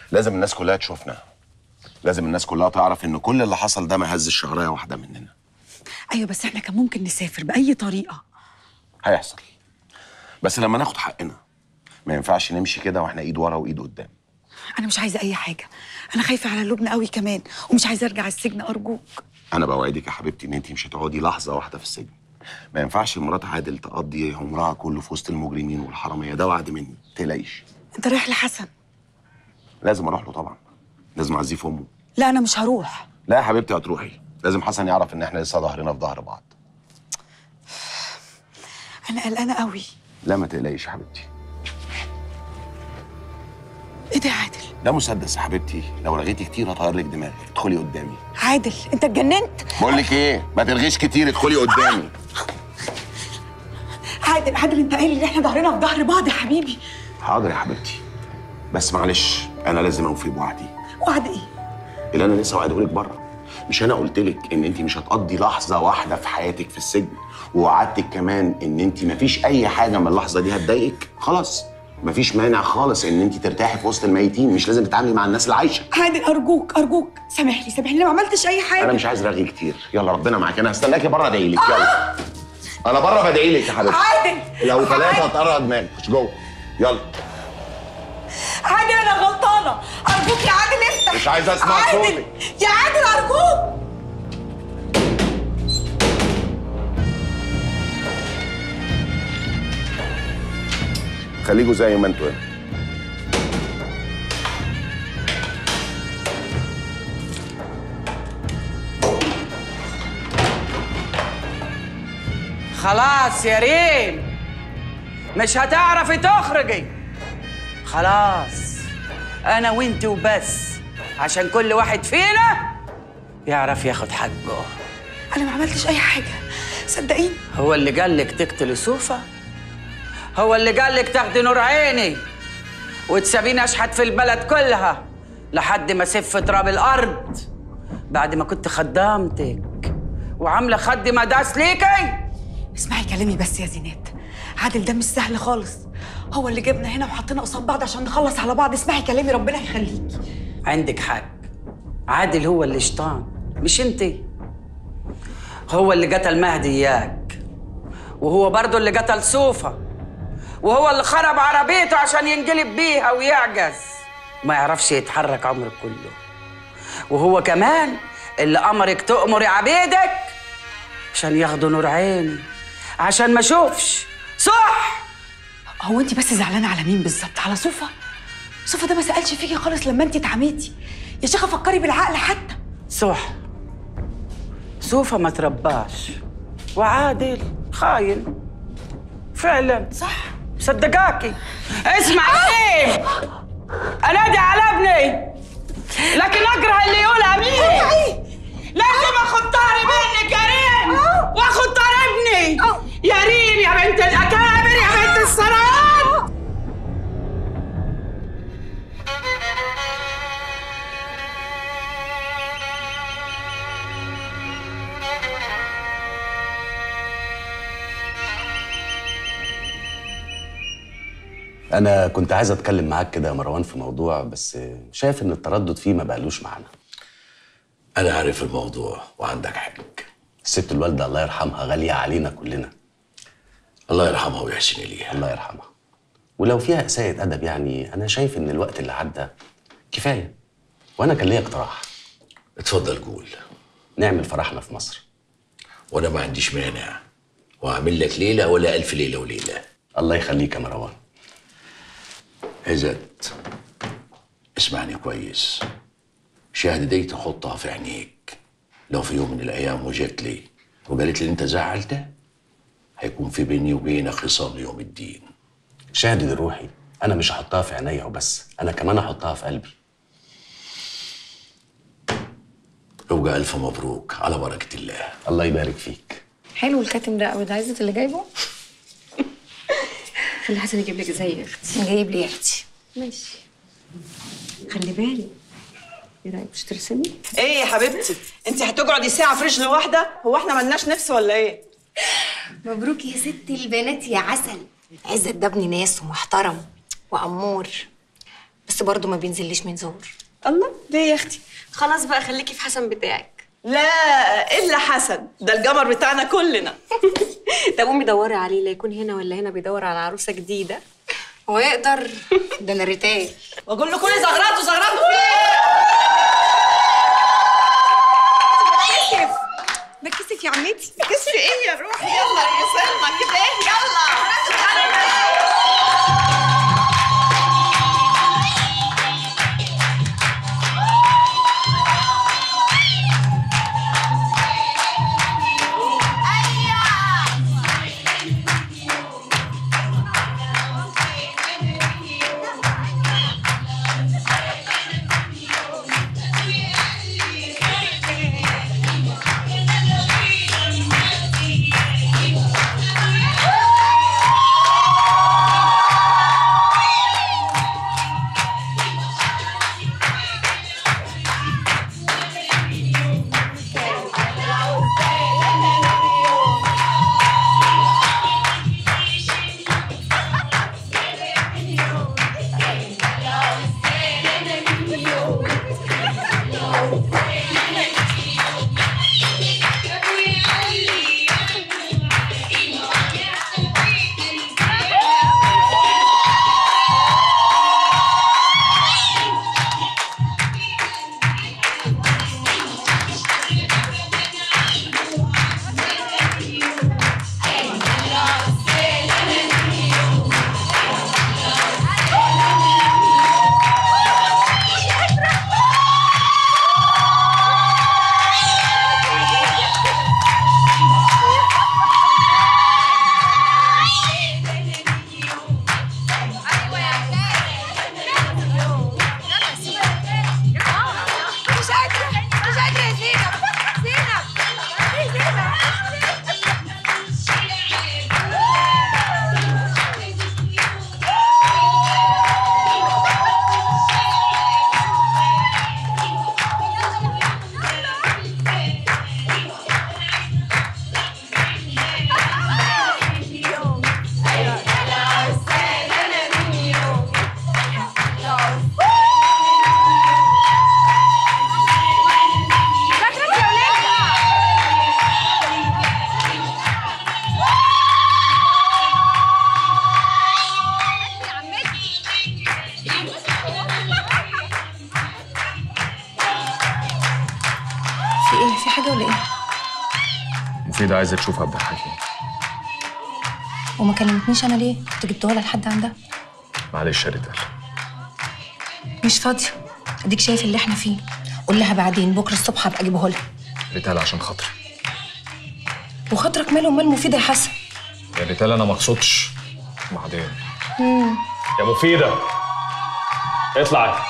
لازم الناس كلها تشوفنا لازم الناس كلها تعرف ان كل اللي حصل ده ما هزش شعرايه واحده مننا ايوه بس احنا كان ممكن نسافر باي طريقه هيحصل بس لما ناخد حقنا ما ينفعش نمشي كده واحنا ايد ورا وايد قدام انا مش عايزه اي حاجه انا خايفه على لبنى قوي كمان ومش عايزه ارجع السجن ارجوك انا بوعدك يا حبيبتي ان انت مش هتقعدي لحظه واحده في السجن ما ينفعش مرات عادل تقضي عمرها كله في وسط المجرمين والحراميه ده وعد مني تقلقيش انت رايح لحسن لازم اروح له طبعا لازم اعزيه في امه لا انا مش هروح لا يا حبيبتي هتروحي لازم حسن يعرف ان احنا لسه ظهرنا في ظهر بعض انا قلقانه قوي لا ما تقلقيش يا حبيبتي ايه ده يا عادل ده مسدس يا حبيبتي لو رغيتي كتير هطير لك دماغك ادخلي قدامي عادل انت اتجننت بقول لك ايه ما ترغيش كتير ادخلي قدامي عادل عادل انت قايل ان احنا ظهرنا في ظهر بعض يا حبيبي حاضر يا حبيبتي بس معلش انا لازم اوفي بوعدي وعد ايه اللي انا لسه وعده لك بره مش انا قلت لك ان انت مش هتقضي لحظه واحده في حياتك في السجن ووعدتك كمان ان انت مفيش اي حاجه من اللحظه دي هتضايقك خلاص مفيش مانع خالص ان انت ترتاحي في وسط الميتين مش لازم تتعاملي مع الناس اللي عايشه عادل ارجوك ارجوك سامحني سامحني انا ما عملتش اي حاجه انا مش عايز رغي كتير يلا ربنا معاك انا هستناكي بره ادعي لك يلا انا بره بدعي لك يا حبيبتي عادل لو ثلاثه عادل. هتقرع دماغك خش جوه يلا عادل انا غلطانه ارجوك يا عادل افتح مش عايز أسمع عادل صوتك. يا عادل ارجوك خليكوا زي ما انتوا هنا خلاص يا ريم مش هتعرفي تخرجي خلاص انا وانت وبس عشان كل واحد فينا يعرف ياخد حقه انا ما عملتش اي حاجه صدقيني هو اللي قالك تقتلي سوفا هو اللي قالك تاخدي نور عيني وتسابيني اشحت في البلد كلها لحد ما سف تراب الارض بعد ما كنت خدامتك وعامله خد مداس ليكي اسمعي كلامي بس يا زينات عادل ده مش سهل خالص هو اللي جابنا هنا وحطينا قصاد بعض عشان نخلص على بعض اسمعي كلامي ربنا يخليكي عندك حق عادل هو اللي شطان مش انت هو اللي قتل مهدي اياك وهو برضه اللي قتل سوفا وهو اللي خرب عربيته عشان ينقلب بيها ويعجز ما يعرفش يتحرك عمره كله وهو كمان اللي امرك تأمري عبيدك عشان ياخدوا نور عيني عشان ما اشوفش صح هو انت بس زعلانه على مين بالظبط على صوفا صوفا ده ما سالش فيكي خالص لما انت اتعميتي يا شيخه فكري بالعقل حتى صح سوفا ما ترباش وعادل خاين فعلا صح صدقاكي اسمع ايه انادي على ابني لكن اكره اللي يقول امين لازم اخد طاري منك يا ريم واخد طار ابني يا ريم يا بنت الاكابر يا بنت السراب انا كنت عايز اتكلم معاك كده يا مروان في موضوع بس شايف ان التردد فيه ما بقالوش معانا أنا عارف الموضوع وعندك حق الست الوالده الله يرحمها غاليه علينا كلنا الله يرحمها ويحسن إليها الله يرحمها ولو فيها اساءه ادب يعني انا شايف ان الوقت اللي عدى كفايه وانا كان ليا اقتراح اتفضل قول نعمل فرحنا في مصر وأنا ما عنديش مانع وأعمل لك ليلة ولا ألف ليلة وليلة الله يخليك يا مروان عزت اسمعني كويس شهد دي تحطها في عينيك لو في يوم من الأيام وجت لي وقالت لي أنت زعلت هيكون في بيني وبينك خصام يوم الدين شهد دي روحي انا مش هحطها في عينيا وبس انا كمان هحطها في قلبي يبقى ألف مبروك على بركة الله الله يبارك فيك حلو الكاتم ده قوي ده عايزة اللي جايبه خلي حسن يجيب لك زي يا اختي جايب لي يا اختي ماشي خلي بالي ايه رايك مش ترسمي ايه يا حبيبتي انت هتقعدي ساعه في رجل واحده هو احنا ملناش نفس ولا ايه مبروك يا ست البنات يا عسل عزت ده ابن ناس ومحترم وامور بس برضه ما بينزليش من زور الله ليه يا اختي خلاص بقى خليكي في حسن بتاعك لا الا حسن ده الجمر بتاعنا كلنا طب قومي دوري عليه لا يكون هنا ولا هنا بيدور على عروسه جديده هو يقدر ده انا ريتاج واقول له كل زغرات وزغرات فيه كسف بكسف يا عمتي كسر ايه يا روحي يلا يا سلمى كده يلا في ايه في حاجه ولا ايه مفيدة عايزة تشوف عبد الحكيم وما كلمتنيش انا ليه كنت جبتها لها لحد عندها معلش يا ريتال مش فاضيه اديك شايف اللي احنا فيه قول لها بعدين بكره الصبح هبقى اجيبه لها ريتال عشان خاطري وخاطرك ماله ومال مفيده يا حسن يا ريتال أنا ما اقصدش بعدين يا مفيدة اطلعي